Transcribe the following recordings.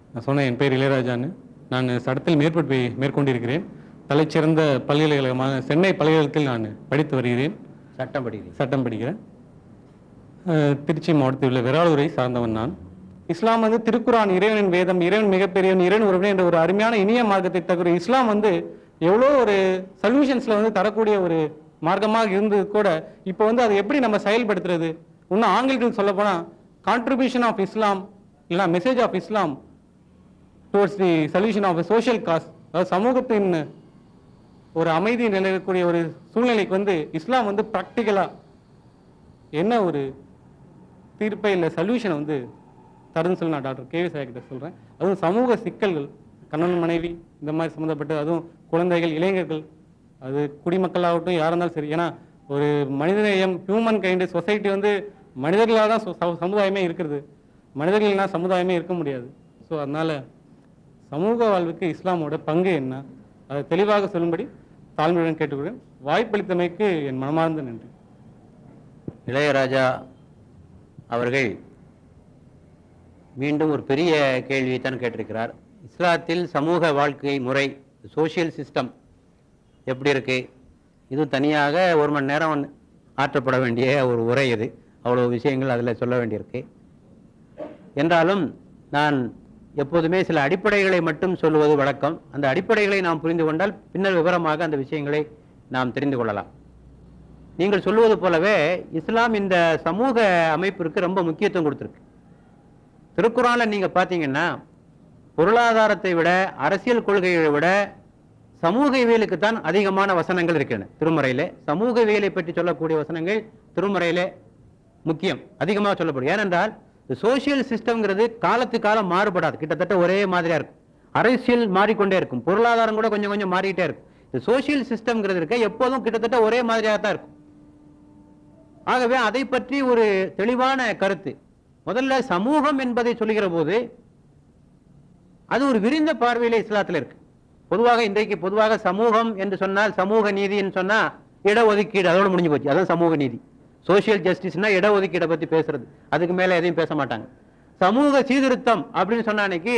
நான் சொன்னேன் என் பேர் இளையராஜான்னு நான் சட்டத்தில் மேற்பட்டு மேற்கொண்டிருக்கிறேன் தலைச்சிறந்த பல்கலைக்கழகமான சென்னை பல்கலைக்கழகத்தில் நான் படித்து வருகிறேன் சட்டம் படிக்கிறீங்க சட்டம் படிக்கிறேன் அஹ், திருச்சி மாவட்டத்தில் உள்ள விராலூரை சார்ந்தவன் நான் இஸ்லாம் வந்து திருக்குரான் இறைவனின் வேதம் இறைவன் மிகப்பெரியவன் இறைவன் ஒருவனே என்ற ஒரு அருமையான இனிய மார்க்கத்தை தகுற இஸ்லாம் வந்து எவ்வளோ ஒரு சொல்யூஷன்ஸ்ல வந்து தரக்கூடிய ஒரு மார்க்கமாக இருந்தது கூட இப்போ வந்து அதை எப்படி நம்ம செயல்படுத்துறது இன்னும் ஆங்கிலத்தில் சொல்ல போனா கான்ட்ரிபியூஷன் ஆஃப் இஸ்லாம் இல்லைனா message of Islam towards the solution of social cause அதாவது சமூகத்தின் ஒரு அமைதி நிலவக்கூடிய ஒரு சூழ்நிலைக்கு வந்து இஸ்லாம் வந்து ப்ராக்டிக்கலா என்ன ஒரு தீர்ப்பை இல்லை சொல்யூஷனை வந்து தருன்னு சொல்லி நான் டாக்டர் கேவி சார் கிட்ட சொல்றேன் அதுவும் சமூக சிக்கல்கள் கணவன் மனைவி இந்த மாதிரி சம்மந்தப்பட்ட அதுவும் குழந்தைகள் இளைஞர்கள் அது குடிமக்களாகட்டும் யாராக இருந்தாலும் சரி ஏன்னா ஒரு மனிதநேயம் ஹியூமன் கைண்டு சொசைட்டி வந்து மனிதர்களாக தான் சொ- சமு- சமுதாயமே இருக்கிறது மனிதர்கள்னா சமுதாயமே இருக்க முடியாது ஸோ அதனால சமூக வாழ்வுக்கு இஸ்லாமோட பங்கு என்ன அதை தெளிவாக சொல்லும்படி தாழ்மையுடன் கேட்டுக்கொள்கிறேன் வாய்ப்பளித்தமைக்கு என் மனமார்ந்த நன்றி இளையராஜா அவர்கள் மீண்டும் ஒரு பெரிய கேள்வியை தான் கேட்டிருக்கிறார் இஸ்லாத்தில் சமூக வாழ்க்கை முறை சோஷியல் சிஸ்டம் எப்படி இருக்கு இது தனியாக ஒரு மணி நேரம் ஆற்றப்பட வேண்டிய ஒரு உரை இது அவ்வளோ விஷயங்கள் அதில் சொல்ல வேண்டியிருக்கு என்றாலும் நான் எப்போதுமே சில அடிப்படைகளை மட்டும் சொல்லுவது வழக்கம் அந்த அடிப்படைகளை நாம் புரிந்து கொண்டால் பின்னர் விவரமாக அந்த விஷயங்களை நாம் தெரிந்து கொள்ளலாம் நீங்கள் சொல்லுவது போலவே இஸ்லாம் இந்த சமூக அமைப்பிற்கு ரொம்ப முக்கியத்துவம் கொடுத்திருக்கு திருக்குறான்ல நீங்க பார்த்தீங்கன்னா பொருளாதாரத்தை விட அரசியல் கொள்கைகளை விட சமூகவியலுக்கு தான் அதிகமான வசனங்கள் இருக்கின்றன திருமறையிலே சமூகவியலை பற்றி சொல்லக்கூடிய வசனங்கள் திருமறையிலே முக்கியம் அதிகமாக சொல்லப்படும் ஏனென்றால் சோசியல் சிஸ்டம்ங்கிறது காலத்துக்கு காலம் மாறுபடாது கிட்டத்தட்ட ஒரே மாதிரியா இருக்கும் அரசியல் மாறிக்கொண்டே இருக்கும் பொருளாதாரம் கூட கொஞ்சம் கொஞ்சம் மாறிக்கிட்டே இருக்கும் இந்த சோசியல் சிஸ்டம்ங்கிறது இருக்க எப்போதும் கிட்டத்தட்ட ஒரே மாதிரியாக தான் இருக்கும் ஆகவே அதை பற்றி ஒரு தெளிவான கருத்து முதல்ல சமூகம் என்பதை சொல்லுகிற போது அது ஒரு விரிந்த பார்வையில இஸ்லாத்துல இருக்கு பொதுவாக இன்றைக்கு பொதுவாக சமூகம் என்று சொன்னால் சமூக நீதின்னு சொன்னா இடஒதுக்கீடு அதோட முடிஞ்சு போச்சு அதான் சமூக நீதி சோசியல் ஜஸ்டிஸ்னா இடஒதுக்கீடை பத்தி பேசுறது அதுக்கு மேல எதையும் பேச மாட்டாங்க சமூக சீர்திருத்தம் அப்படின்னு சொன்ன அன்னைக்கு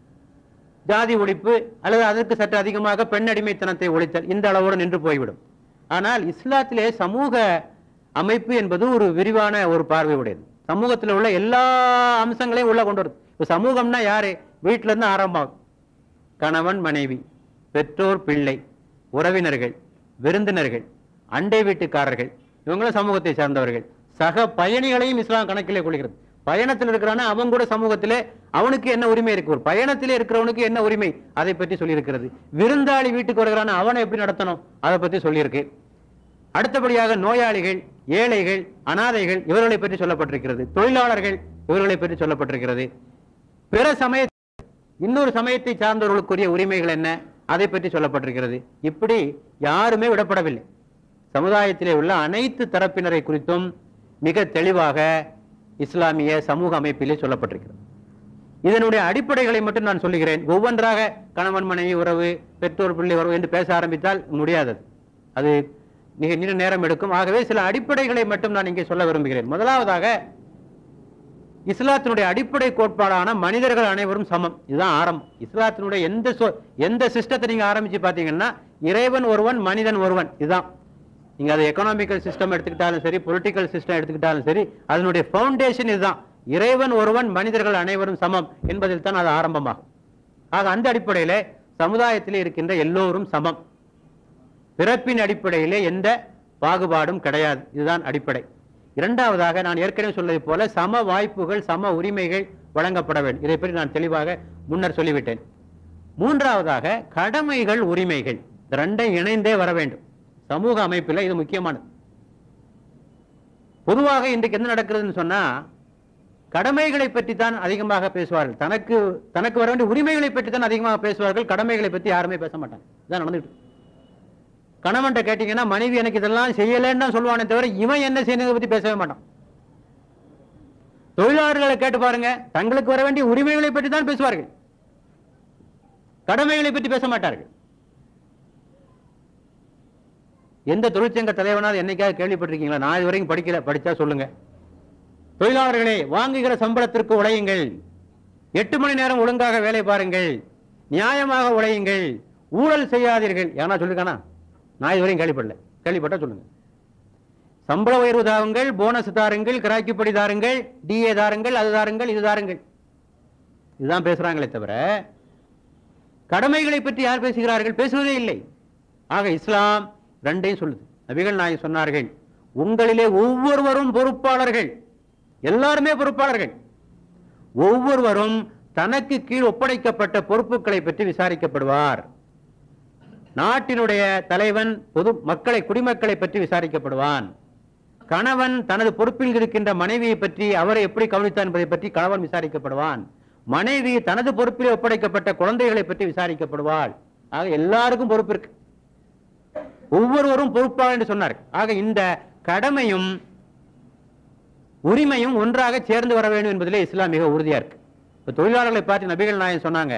ஜாதி ஒழிப்பு அல்லது அதற்கு சற்று அதிகமாக பெண் அடிமைத்தனத்தை ஒழித்தல் இந்த அளவோடு நின்று போய்விடும் ஆனால் இஸ்லாத்திலே சமூக அமைப்பு என்பது ஒரு விரிவான ஒரு பார்வை உடையது சமூகத்தில் உள்ள எல்லா அம்சங்களையும் உள்ள கொண்டு வருது இப்போ சமூகம்னா யாரு வீட்டில இருந்து ஆரம்பம் கணவன் மனைவி பெற்றோர் பிள்ளை உறவினர்கள் விருந்தினர்கள் அண்டை வீட்டுக்காரர்கள் இவங்களும் சமூகத்தை சார்ந்தவர்கள் சக பயணிகளையும் இஸ்லாம் கணக்கிலே கொள்கிறது பயணத்தில் இருக்கிறானா அவன் கூட சமூகத்திலே அவனுக்கு என்ன உரிமை இருக்கு ஒரு பயணத்திலே இருக்கிறவனுக்கு என்ன உரிமை அதை பற்றி சொல்லியிருக்கிறது விருந்தாளி வீட்டுக்கு வருகிறானா அவனை எப்படி நடத்தணும் அதை பற்றி சொல்லியிருக்கு அடுத்தபடியாக நோயாளிகள் ஏழைகள் அனாதைகள் இவர்களை பற்றி சொல்லப்பட்டிருக்கிறது தொழிலாளர்கள் இவர்களை பற்றி சொல்லப்பட்டிருக்கிறது பிற சமய இன்னொரு சமயத்தை சார்ந்தவர்களுக்குரிய உரிமைகள் என்ன அதை பற்றி சொல்லப்பட்டிருக்கிறது இப்படி யாருமே விடப்படவில்லை சமுதாயத்திலே உள்ள அனைத்து தரப்பினரை குறித்தும் மிக தெளிவாக இஸ்லாமிய சமூக அமைப்பிலே சொல்லப்பட்டிருக்கிறது இதனுடைய அடிப்படைகளை மட்டும் நான் சொல்லுகிறேன் ஒவ்வொன்றாக கணவன் மனைவி உறவு பெற்றோர் பிள்ளை உறவு என்று பேச ஆரம்பித்தால் முடியாதது அது மிக நீண்ட நேரம் எடுக்கும் ஆகவே சில அடிப்படைகளை மட்டும் நான் இங்கே சொல்ல விரும்புகிறேன் முதலாவதாக இஸ்லாத்தினுடைய அடிப்படை கோட்பாடான மனிதர்கள் அனைவரும் சமம் இதுதான் ஆரம்பம் இஸ்லாத்தினுடைய எந்த சொ- எந்த சிஸ்டத்தை நீங்க ஆரம்பிச்சு பாத்தீங்கன்னா இறைவன் ஒருவன் மனிதன் ஒருவன் இதுதான் நீங்க அது எக்கனாமிக்கல் சிஸ்டம் எடுத்துக்கிட்டாலும் சரி பொலிட்டிக்கல் சிஸ்டம் எடுத்துக்கிட்டாலும் சரி அதனுடைய ஃபவுண்டேஷன் இதுதான் இறைவன் ஒருவன் மனிதர்கள் அனைவரும் சமம் என்பதில் தான் அது ஆரம்பமாகும் ஆக அந்த அடிப்படையிலே சமுதாயத்திலே இருக்கின்ற எல்லோரும் சமம் பிறப்பின் அடிப்படையிலே எந்த பாகுபாடும் கிடையாது இதுதான் அடிப்படை இரண்டாவதாக நான் ஏற்கனவே சொன்னதை போல சம வாய்ப்புகள் சம உரிமைகள் வழங்கப்பட வேண்டும் இதை பற்றி நான் தெளிவாக முன்னர் சொல்லிவிட்டேன் மூன்றாவதாக கடமைகள் உரிமைகள் இந்த ரெண்டையும் இணைந்தே வர வேண்டும் சமூக அமைப்பில் இது முக்கியமானது பொதுவாக இன்றைக்கு என்ன நடக்கிறதுன்னு சொன்னா கடமைகளை பற்றி தான் அதிகமாக பேசுவார்கள் தனக்கு தனக்கு வர வேண்டிய உரிமைகளை பற்றி தான் அதிகமாக பேசுவார்கள் கடமைகளை பற்றி யாருமே பேச மாட்டாங்க இதான் நடந்துட்டு இருக்கு. கணவன்கிட்ட கேட்டீங்கன்னா மனைவி எனக்கு இதெல்லாம் செய்யலைன்னு தான் சொல்லுவானே தவிர இவன் என்ன செய்யணுங்கிறத பத்தி பேசவே மாட்டான் தொழிலாளர்களை கேட்டு பாருங்க தங்களுக்கு வர வேண்டிய உரிமைகளை பற்றி தான் பேசுவார்கள் கடமைகளை பற்றி பேச மாட்டார்கள் எந்த தொழிற்சங்க தலைவனாவது என்னைக்காவது கேள்விப்பட்டிருக்கீங்களா நான் இது வரைக்கும் படிக்கல படிச்சா சொல்லுங்க தொழிலாளர்களே வாங்குகிற சம்பளத்திற்கு உழையுங்கள் எட்டு மணி நேரம் ஒழுங்காக வேலை பாருங்கள் நியாயமாக உழையுங்கள் ஊழல் செய்யாதீர்கள் யாரா சொல்லிருக்கானா நான் இதுவரையும் கேள்விப்படல கேள்விப்பட்டா சொல்லுங்க சம்பள உயர்வு தாருங்கள் போனஸ் தாருங்கள் கிராக்கிப்படி தாருங்கள் டிஏ தாருங்கள் அது தாருங்கள் இது தாருங்கள் இதுதான் பேசுறாங்களே தவிர கடமைகளை பற்றி யார் பேசுகிறார்கள் பேசுவதே இல்லை ஆக இஸ்லாம் ரெண்டையும் சொல்லுது நபிகள் நாயகம் சொன்னார்கள் உங்களிலே ஒவ்வொருவரும் பொறுப்பாளர்கள் எல்லாருமே பொறுப்பாளர்கள் ஒவ்வொருவரும் தனக்கு கீழ் ஒப்படைக்கப்பட்ட பொறுப்புகளை பற்றி விசாரிக்கப்படுவார் நாட்டினுடைய தலைவன் பொது மக்களை குடிமக்களை பற்றி விசாரிக்கப்படுவான் கணவன் தனது பொறுப்பில் இருக்கின்ற மனைவியை பற்றி அவரை எப்படி கவனித்தான் என்பதை பற்றி கணவன் விசாரிக்கப்படுவான் மனைவி தனது பொறுப்பில் ஒப்படைக்கப்பட்ட குழந்தைகளை பற்றி விசாரிக்கப்படுவாள் ஆக எல்லாருக்கும் பொறுப்பு இருக்கு ஒவ்வொருவரும் பொறுப்பாக என்று சொன்னார் ஆக இந்த கடமையும் உரிமையும் ஒன்றாக சேர்ந்து வர வேண்டும் என்பதிலே இஸ்லாம் மிக உறுதியா இருக்கு இப்ப தொழிலாளர்களை பார்த்து நபிகள் நாயகம் சொன்னாங்க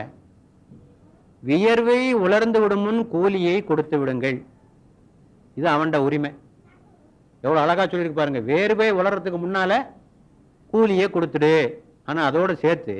வியர்வை உலர்ந்து விடும் முன் கூலியை கொடுத்து விடுங்கள் இது அவன்ட உரிமை எவ்வளவு அழகா சொல்லியிருக்கு பாருங்க வேர்வை உலர்றதுக்கு முன்னால கூலியை கொடுத்துடு ஆனா அதோட சேர்த்து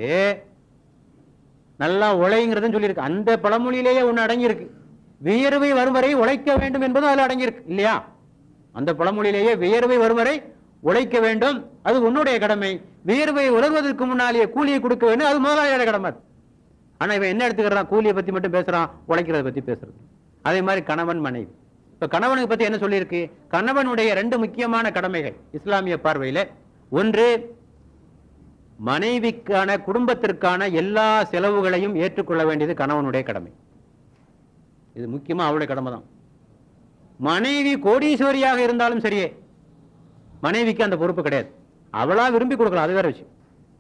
நல்லா உழைங்கிறதும் சொல்லியிருக்கு அந்த பழமொழியிலேயே ஒண்ணு அடங்கியிருக்கு வியர்வை வரும் வரை உழைக்க வேண்டும் என்பதும் அதுல அடங்கியிருக்கு இல்லையா அந்த பழமொழியிலேயே வியர்வை வரும் வரை உழைக்க வேண்டும் அது உன்னுடைய கடமை வியர்வை உலர்வதற்கு முன்னாலேயே கூலியை கொடுக்க வேண்டும் அது முதலாளியோட கடமை அது. ஆனா இவன் என்ன எடுத்துக்கிறான் கூலியை பத்தி மட்டும் பேசுறான் உழைக்கிறத பத்தி பேசுறது அதே மாதிரி கணவன் மனைவி இப்ப கணவனுக்கு பத்தி என்ன சொல்லியிருக்கு கணவனுடைய ரெண்டு முக்கியமான கடமைகள் இஸ்லாமிய பார்வையில ஒன்று மனைவிக்கான குடும்பத்திற்கான எல்லா செலவுகளையும் ஏற்றுக்கொள்ள வேண்டியது கணவனுடைய கடமை இது முக்கியமா அவளுடைய கடமை தான் மனைவி கோடீஸ்வரியாக இருந்தாலும் சரியே மனைவிக்கு அந்த பொறுப்பு கிடையாது அவளா விரும்பி கொடுக்கலாம் அது வேற விஷயம்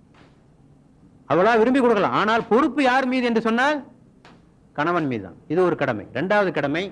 அவளா விரும்பி கொடுக்கலாம் ஆனால் பொறுப்பு யார் மீது என்று சொன்னால் கணவன் மீது தான் இது ஒரு கடமை இரண்டாவது கடமை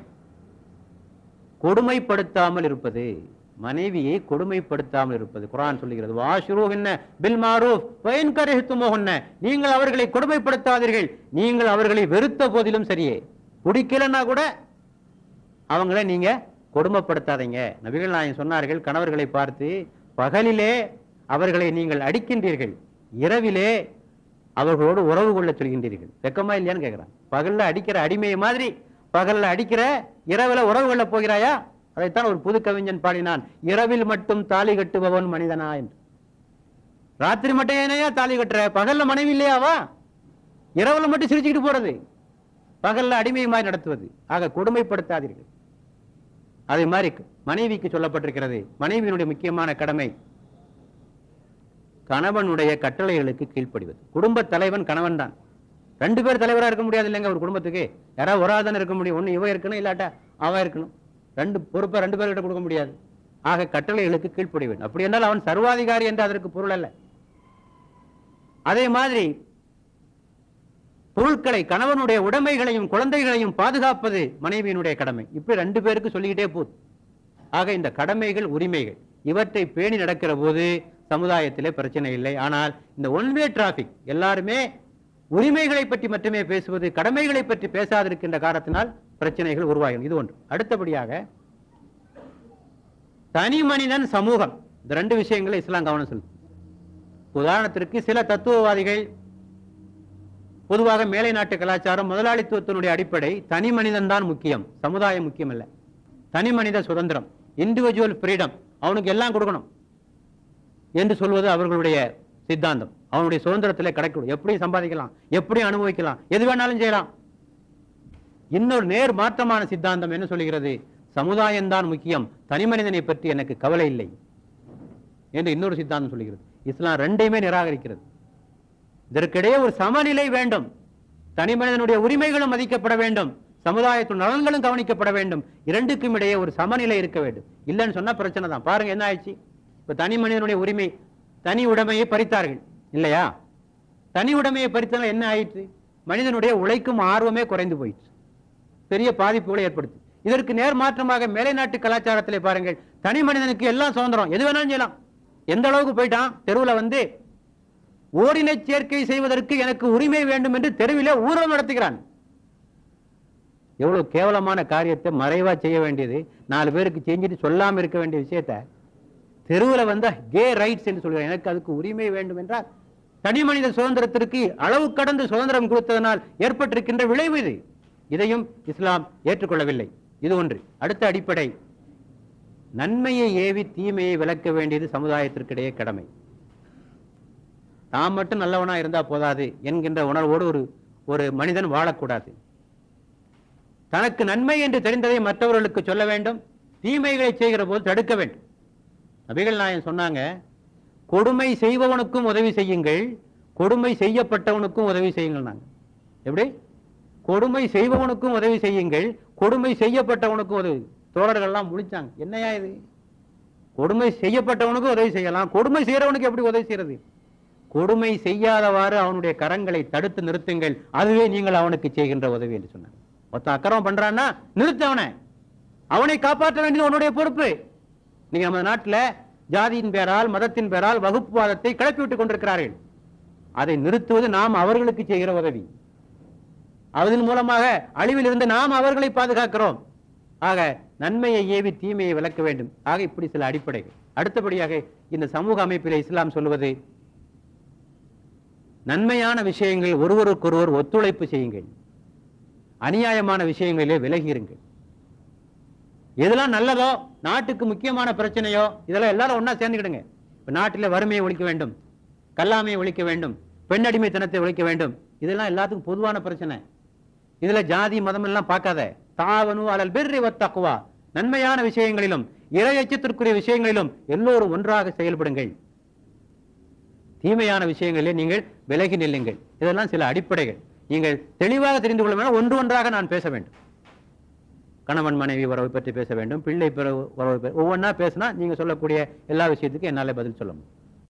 கொடுமைப்படுத்தாமல் இருப்பது மனைவியை கொடுமைப்படுத்தாமல் இருப்பது குரான் சொல்லுகிறது வாஷுருஹுன்ன பில் மாரூஃப் வயன் கரஹித்துமோஹுன்ன நீங்கள் அவர்களை கொடுமைப்படுத்தாதீர்கள் நீங்கள் அவர்களை வெறுத்த போதிலும் சரியே பிடிக்கலன்னா கூட அவங்கள நீங்க கொடுமைப்படுத்தாதீங்க நபிகள் நாயகம் சொன்னார்கள் கணவர்களை பார்த்து பகலிலே அவர்களை நீங்கள் அடிக்கின்றீர்கள் இரவிலே அவர்களோடு உறவு கொள்ள சொல்கின்றீர்கள் வெக்கமா இல்லையான்னு கேட்கிறான் பகல்ல அடிக்கிற அடிமையை மாதிரி பகல்ல அடிக்கிற இரவுல உறவு கொள்ள போகிறாயா அதைத்தான் ஒரு புது கவிஞன் பாடினான் இரவில் மட்டும் தாலி கட்டுபவன் மனிதனா என்று ராத்திரி மட்டும் ஏனையா தாலி கட்டுற பகல்ல மனைவி இல்லையாவா இரவுல மட்டும் சிரிச்சுக்கிட்டு போறது பகல்ல அடிமை மாதிரி நடத்துவது ஆக கொடுமைப்படுத்தாதீர்கள் அதே மாதிரி மனைவிக்கு சொல்லப்பட்டிருக்கிறது மனைவியினுடைய முக்கியமான கடமை கணவனுடைய கட்டளைகளுக்கு கீழ்ப்படிவது குடும்ப தலைவன் கணவன் தான் ரெண்டு பேர் தலைவரா இருக்க முடியாது இல்லைங்க ஒரு குடும்பத்துக்கு யாராவது ஒரு ஆள் தானே இருக்க முடியும் ஒண்ணு இவன் இருக்கணும் இல்லாட்டா அவன் இருக்கணும் ரெண்டு பொறுப்பை ரெண்டு பேர்கிட்ட கொடுக்க முடியாது ஆக கட்டளைகளுக்கு கீழ்ப்படிய வேண்டும் அப்படி என்றால் அவன் சர்வாதிகாரி என்று அதற்கு பொருள் அல்ல அதே மாதிரி பொருட்களை கணவனுடைய உடைமைகளையும் குழந்தைகளையும் பாதுகாப்பது மனைவியினுடைய கடமை இப்படி ரெண்டு பேருக்கு சொல்லிக்கிட்டே போகுது ஆக இந்த கடமைகள் உரிமைகள் இவற்றை பேணி நடக்கிற போது சமுதாயத்திலே பிரச்சனை இல்லை ஆனால் இந்த ஒன் வே டிராபிக் எல்லாருமே உரிமைகளை பற்றி மட்டுமே பேசுவது கடமைகளை பற்றி பேசாதிருக்கின்ற காரணத்தினால் பிரச்சனைகள் உருவாகும் இது ஒன்று அடுத்தபடியாக தனி மனிதன் சமூகம் இந்த ரெண்டு விஷயங்களை இஸ்லாம் கவனம் செலுத்தும் உதாரணத்திற்கு சில தத்துவவாதிகள் பொதுவாக மேலை நாட்டு கலாச்சாரம் முதலாளித்துவத்தினுடைய அடிப்படை தனி மனிதன் தான் முக்கியம் சமுதாயம் முக்கியம் இல்ல தனி மனித சுதந்திரம் இண்டிவிஜுவல் ஃப்ரீடம் அவனுக்கு எல்லாம் கொடுக்கணும் என்று சொல்வது அவர்களுடைய சித்தாந்தம் அவனுடைய சுதந்திரத்திலே கிடைக்கும் எப்படி சம்பாதிக்கலாம் எப்படி அனுபவிக்கலாம் எது வேணாலும் செய்யலாம் இன்னொரு நேர் மாற்றமான சித்தாந்தம் என்ன சொல்லுகிறது சமுதாயம்தான் முக்கியம் தனி மனிதனை பற்றி எனக்கு கவலை இல்லை என்று இன்னொரு சித்தாந்தம் சொல்லுகிறது இஸ்லாம் ரெண்டையுமே நிராகரிக்கிறது இதற்கிடையே ஒரு சமநிலை வேண்டும் தனி மனிதனுடைய உரிமைகளும் மதிக்கப்பட வேண்டும் சமுதாயத்தின் நலன்களும் கவனிக்கப்பட வேண்டும் இரண்டுக்கும் இடையே ஒரு சமநிலை இருக்க வேண்டும் இல்லைன்னு சொன்னா பிரச்சனை தான் பாருங்க என்ன ஆயிடுச்சு இப்ப தனி மனிதனுடைய உரிமை தனி உடைமையை பறித்தார்கள் இல்லையா தனி உடைமையை பறித்தால் என்ன ஆயிற்று மனிதனுடைய உழைக்கும் ஆர்வமே குறைந்து போயிற்று பெரிய பாதிப்புகளை ஏற்படுத்து இதற்கு நேர்மாற்றமாக மேலை நாட்டு கலாச்சாரத்திலே பாருங்கள் தனி மனிதனுக்கு எல்லாம் சுதந்திரம் எது வேணாலும் செய்யலாம் எந்த அளவுக்கு போயிட்டான் தெருவுல வந்து ஓரின சேர்க்கை செய்வதற்கு எனக்கு உரிமை வேண்டும் என்று தெருவிலே ஊர்வலம் நடத்துகிறான் எவ்வளவு கேவலமான காரியத்தை மறைவா செய்ய வேண்டியது நாலு பேருக்கு செஞ்சுட்டு சொல்லாம இருக்க வேண்டிய விஷயத்த தெருவுல வந்து கே ரைட்ஸ் என்று சொல்கிறான் எனக்கு அதுக்கு உரிமை வேண்டும் என்றால் தனி மனித சுதந்திரத்திற்கு அளவு கடந்து சுதந்திரம் கொடுத்ததனால் ஏற்பட்டிருக்கின்ற விளைவு இது இதையும் இஸ்லாம் ஏற்றுக்கொள்ளவில்லை இது ஒன்று அடுத்த அடிப்படை நன்மையை ஏவி தீமையை விளக்க வேண்டியது சமுதாயத்திற்கிடையே கடமை தான் மட்டும் நல்லவனா இருந்தா போதாது என்கின்ற உணர்வோடு ஒரு ஒரு மனிதன் வாழக்கூடாது தனக்கு நன்மை என்று தெரிந்ததை மற்றவர்களுக்கு சொல்ல வேண்டும் தீமைகளை செய்கிற போது தடுக்க வேண்டும் நபிகள் நாயன் சொன்னாங்க கொடுமை செய்பவனுக்கும் உதவி செய்யுங்கள் கொடுமை செய்யப்பட்டவனுக்கும் உதவி செய்யுங்கள் நாங்க எப்படி கொடுமை செய்பவனுக்கும் உதவி செய்யுங்கள் கொடுமை செய்யப்பட்டவனுக்கும் உதவி தோழர்கள்லாம் முழிச்சாங்க என்னையா இது கொடுமை செய்யப்பட்டவனுக்கும் உதவி செய்யலாம் கொடுமை செய்யறவனுக்கு எப்படி உதவி செய்யறது கொடுமை செய்யாதவாறு அவனுடைய கரங்களை தடுத்து நிறுத்துங்கள் அதுவே நீங்கள் அவனுக்கு செய்கின்ற உதவி என்று சொன்னாங்க ஒருத்தன் அக்கிரமம் பண்றான்னா நிறுத்து அவனை அவனை காப்பாற்ற வேண்டியது உன்னுடைய பொறுப்பு நீங்க நம்ம நாட்டுல ஜாதியின் பேரால் மதத்தின் பேரால் வகுப்புவாதத்தை கிளப்பி விட்டுக் கொண்டிருக்கிறார்கள் அதை நிறுத்துவது நாம் அவர்களுக்கு செய்கிற உதவி அதன் மூலமாக அழிவில் இருந்து நாம் அவர்களை பாதுகாக்கிறோம் ஆக நன்மையை ஏவி தீமையை விளக்க வேண்டும் ஆக இப்படி சில அடிப்படைகள் அடுத்தபடியாக இந்த சமூக அமைப்பில் இஸ்லாம் சொல்லுவது நன்மையான விஷயங்கள் ஒருவருக்கொருவர் ஒத்துழைப்பு செய்யுங்கள் அநியாயமான விஷயங்களிலே விலகிருங்கள் எதெல்லாம் நல்லதோ நாட்டுக்கு முக்கியமான பிரச்சனையோ இதெல்லாம் எல்லாரும் ஒண்ணா சேர்ந்துக்கிடுங்க இப்ப நாட்டில் வறுமையை ஒழிக்க வேண்டும் கல்லாமையை ஒழிக்க வேண்டும் பெண்ணடிமைத்தனத்தை ஒழிக்க வேண்டும் இதெல்லாம் எல்லாத்துக்கும் பொதுவான பிரச்சனை இதுல ஜாதி மதம் எல்லாம் பார்க்காத தாவனு அலல் பெர்ரி வத்தக்குவா நன்மையான விஷயங்களிலும் இறை எச்சத்திற்குரிய விஷயங்களிலும் எல்லோரும் ஒன்றாக செயல்படுங்கள் தீமையான விஷயங்களில் நீங்கள் விலகி நில்லுங்கள் இதெல்லாம் சில அடிப்படைகள் நீங்கள் தெளிவாக தெரிந்து கொள்ள வேண்டும் ஒன்று ஒன்றாக நான் பேச வேண்டும் கணவன் மனைவி உறவை பற்றி பேச வேண்டும் பிள்ளை பிற உறவை பற்றி ஒவ்வொன்றா பேசினா நீங்க சொல்லக்கூடிய எல்லா விஷயத்துக்கும் என்னால பதில் சொல்ல முடியும்